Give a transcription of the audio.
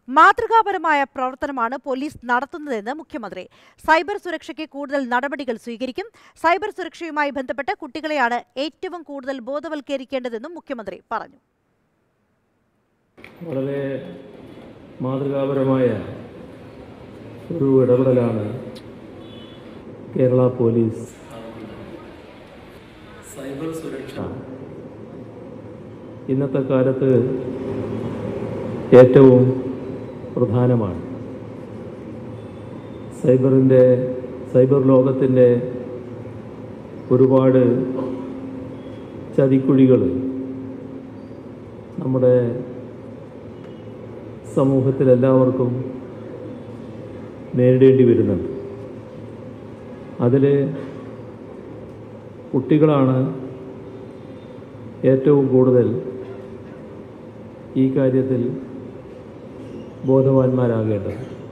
മാതൃകാപരമായ പ്രവർത്തനമാണ് പോലീസ് നടത്തുന്നതെന്ന് മുഖ്യമന്ത്രി സൈബർ സുരക്ഷയ്ക്ക് കൂടുതൽ നടപടികൾ സ്വീകരിക്കും സൈബർ സുരക്ഷയുമായി ബന്ധപ്പെട്ട് കുട്ടികളെയാണ് ഏറ്റവും കൂടുതൽ ബോധവൽക്കരിക്കേണ്ടതെന്നും മുഖ്യമന്ത്രി പറഞ്ഞു വളരെ മാതൃകാപരമായ ഒരു ഇടപെടലാണ് കേരള പോലീസ് സൈബർ സുരക്ഷ ഇന്നത്തെ കാലത്ത് ഏറ്റവും പ്രധാനമാണ് സൈബറിൻ്റെ സൈബർ ലോകത്തിൻ്റെ ഒരുപാട് ചതിക്കുഴികൾ നമ്മുടെ സമൂഹത്തിൽ എല്ലാവർക്കും നേരിടേണ്ടി വരുന്നുണ്ട് അതിൽ കുട്ടികളാണ് ഏറ്റവും കൂടുതൽ ഈ കാര്യത്തിൽ ബോധവാന്മാരാകേണ്ടത്